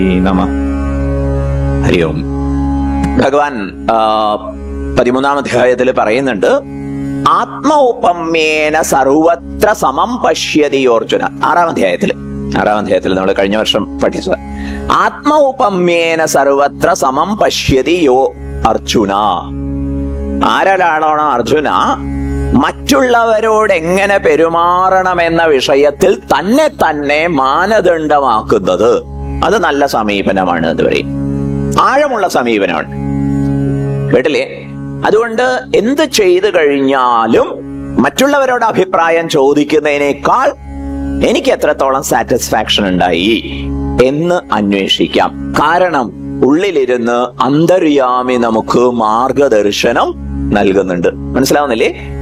നമ ഹരി ഓം ഭഗവാൻ ആ, പതിമൂന്നാം അധ്യായത്തിൽ പറയുന്നുണ്ട് ആത്മൗപമ്യേന സർവത്ര സമം പശ്യതി അർജുന ആറാം അധ്യായത്തിൽ ആറാം അധ്യായത്തിൽ നമ്മൾ കഴിഞ്ഞ വർഷം പഠിച്ചത് ആത്മൗപമ്യേന സർവത്ര സമം പശ്യതി യോ അർജുന ആരാലാണോ അർജുന മറ്റുള്ളവരോട് എങ്ങനെ പെരുമാറണമെന്ന വിഷയത്തിൽ തന്നെ തന്നെ മാനദണ്ഡമാക്കുന്നത് അത് നല്ല സമീപനമാണ് എന്ന് പറയും ആഴമുള്ള സമീപനമാണ് കേട്ടില്ലേ അതുകൊണ്ട് എന്ത് ചെയ്തു കഴിഞ്ഞാലും മറ്റുള്ളവരോട് അഭിപ്രായം ചോദിക്കുന്നതിനേക്കാൾ എനിക്ക് എത്രത്തോളം സാറ്റിസ്ഫാക്ഷൻ ഉണ്ടായി എന്ന് അന്വേഷിക്കാം കാരണം ഉള്ളിലിരുന്ന് അന്തര്യാമി നമുക്ക് മാർഗദർശനം നൽകുന്നുണ്ട് മനസ്സിലാവുന്നില്ലേ